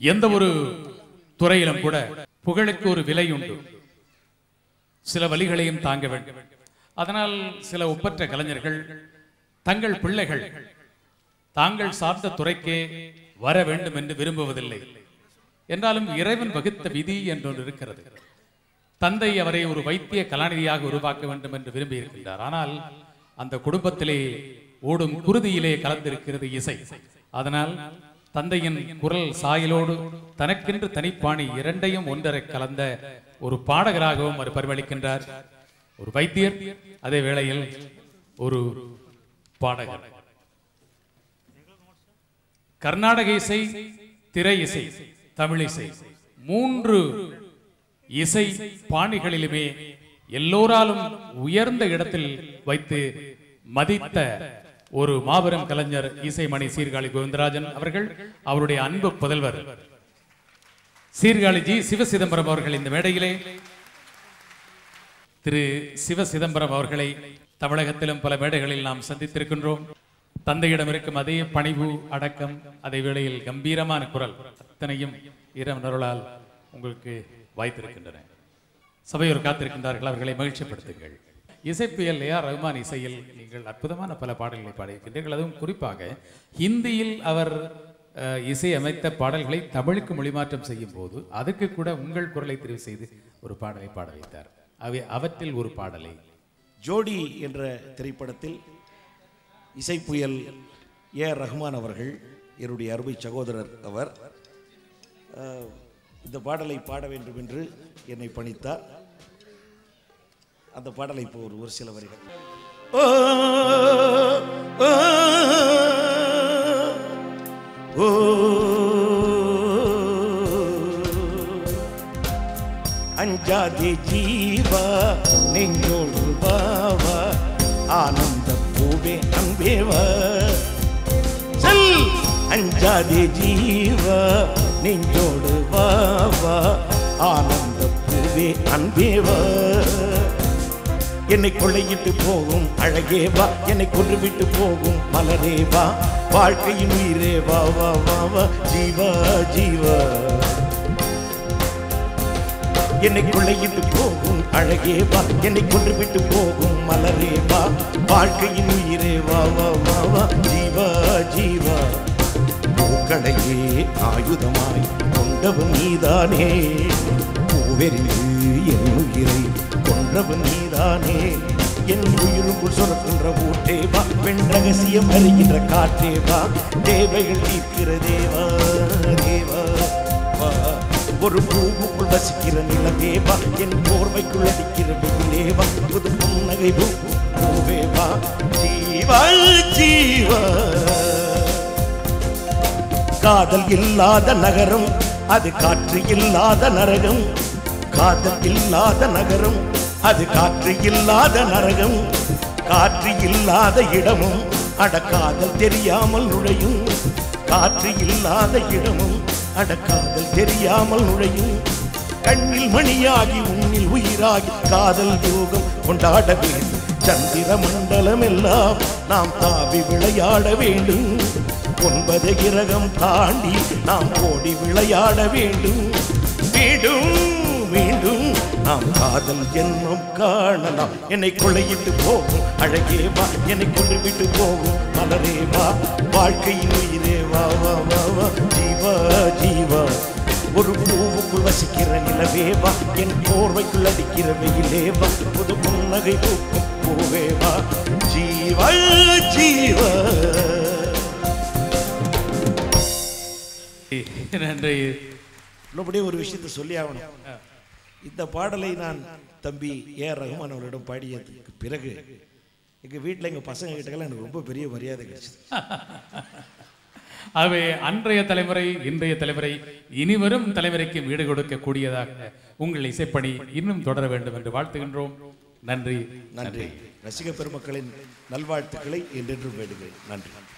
எந்த ஒரு துறையிலும் கூட புகழுக்கு ஒரு விலை உண்டு சில வழிகளையும் தாங்க வேண்டும் அதனால் சில ஒப்பற்ற கலைஞர்கள் தங்கள் பிள்ளைகள் தாங்கள் சார்ந்த துறைக்கே வர வேண்டும் என்று விரும்புவதில்லை என்றாலும் இறைவன் வகுத்த விதி என்றொன்று இருக்கிறது தந்தை அவரை ஒரு வைத்திய கலாநிதியாக உருவாக்க வேண்டும் என்று விரும்பி இருக்கின்றார் ஆனால் அந்த குடும்பத்திலே ஓடும் குருதியிலே கலந்திருக்கிறது இசை அதனால் தந்தையின் குரல் சாயலோடு தனக்கென்று தனிப்பாணி இரண்டையும் ஒன்றரை கலந்த ஒரு பாடகராகவும் அவர் பரிமளிக்கின்றார் ஒரு வைத்தியர் அதே வேளையில் ஒரு பாடகர் கர்நாடக இசை திரை இசை தமிழ் இசை மூன்று இசை பாணிகளிலுமே எல்லோராலும் உயர்ந்த இடத்தில் வைத்து மதித்த ஒரு மாபெரும் கலைஞர் இசைமணி சீர்காழி கோவிந்தராஜன் அவர்கள் அவருடைய அன்பு புதல்வர் சீர்காழி ஜி சிவசிதம்பரம் அவர்கள் இந்த மேடையிலே திரு சிவ சிதம்பரம் அவர்களை தமிழகத்திலும் பல மேடைகளில் நாம் சந்தித்திருக்கின்றோம் தந்தையிடம் இருக்கும் அதே பணிவு அடக்கம் அதே வேளையில் கம்பீரமான குரல் அத்தனையும் இறைவன் அருளால் உங்களுக்கு வாய்த்திருக்கின்றன சபையோர் காத்திருக்கின்றார்கள் அவர்களை மகிழ்ச்சிப்படுத்துங்கள் இசைப்பியல் ஏ ஆர் ரஹ்மான் இசையில் நீங்கள் அற்புதமான பல பாடல்களை பாடியிருக்கின்றீர்கள் அதுவும் குறிப்பாக ஹிந்தியில் அவர் அஹ், இசை அமைத்த பாடல்களை தமிழுக்கு மொழிமாற்றம் செய்யும் போது அதுக்கு கூட உங்கள் குரலை தெரிவு செய்து ஒரு பாடலை பாட வைத்தார் அவை அவற்றில் ஒரு பாடலை ஜோடி என்ற திரைப்படத்தில் இசைப்புயல் ஏ ஆர் ரஹ்மான் அவர்கள் என்னுடைய அருமை சகோதரர் அவர் அஹ், இந்த பாடலை பாட வேண்டும் என்று என்னை பணித்தார் அந்த பாடலை இப்போ ஒரு ஒரு சில வரிகள் ஓ, ஓ, ஓ, அஞ்சாதே ஜீவா நெஞ்சோடு பாவா ஆனந்த பூவே அன்பேவா செல் அஞ்சாதே ஜீவா நெஞ்சோடு வாவா ஆனந்த பூவே அன்பேவா என்னை கொள்ளையிட்டு போகும் அழகே வா என்னை கொன்று விட்டு போகும் மலரே வா வாழ்க்கையின் உயிரே வா வா வா வா ஜீவா ஜீவா என்னை கொள்ளையிட்டு போகும் அழகே வா என்னை கொன்று விட்டு போகும் மலரே வா வாழ்க்கையின் உயிரே வா வா வா வா ஜீவா ஜீவா பூக்களையே ஆயுதமாய் கொண்டவன் நீதானே பூவெறிந்து என் உயிரை கொன்றவன் நீதானே என் உயிருக்குள் சுரக்கின்ற ஊட்டே வா பெண் ரகசியம் அறிகின்ற காற்றே வா தேவைகள் தீர்க்கிற தேவா தேவா வா ஒரு பூவுக்குள் வசிக்கிற நிலவே வா என் போர்வைக்குள் அடிக்கிற வெயிலே வா புது புன்னகை பூ பூவே வா ஜீவா ஜீவா காதல் இல்லாத நகரம் அது காற்று இல்லாத நரகம் காதல் இல்லாத நகரம் அது காற்று இல்லாத நரகம் காற்று இல்லாத இடமும் அட காதல் தெரியாமல் நுழையும் காற்று இல்லாத இடமும் அட காதல் தெரியாமல் நுழையும் கண்ணில் மணியாகி உன்னில் உயிராகி காதல் யோகம் கொண்டாட வேண்டும் சந்திர மண்டலம் எல்லாம் நாம் தாவி விளையாட வேண்டும் ஒன்பது கிரகம் தாண்டி நாம் ஓடி விளையாட வேண்டும் மீண்டும் மீண்டும் நாம் காதல் ஜென்மம் காணலாம் என்னை கொள்ளையிட்டு போகும் அழகே வா என்னை கொண்டு விட்டு போகும் மலரே வா வாழ்க்கையின் உயிரே வா வா வா வா ஜீவா ஜீவா ஒரு பூவுக்குள் வசிக்கிற நிலவே வா என் போர்வைக்குள் அடிக்கிற வெயிலே வா புது புன்னகை பூக்கும் பூவே வா ஜீவா ஜீவா நன்றி உள்ளபடியே ஒரு விஷயத்தை சொல்லி ஆகணும் இந்த பாடலை நான் தம்பி ஏ ஆர் ரஹ்மான் அவர்களிடம் பாடியதுக்கு பிறகு எங்கள் வீட்டில் எங்கள் பசங்க கிட்டக்கெல்லாம் எனக்கு ரொம்ப பெரிய மரியாதை கிடைச்சது ஆகவே அன்றைய தலைமுறை இன்றைய தலைமுறை இனிவரும் தலைமுறைக்கும் ஈடு கொடுக்கக்கூடியதாக உங்கள் இசைப்பணி இன்னும் தொடர வேண்டும் என்று வாழ்த்துகின்றோம் நன்றி நன்றி ரசிக பெருமக்களின் நல்வாழ்த்துக்களை என்றென்றும் வேண்டுகிறேன் நன்றி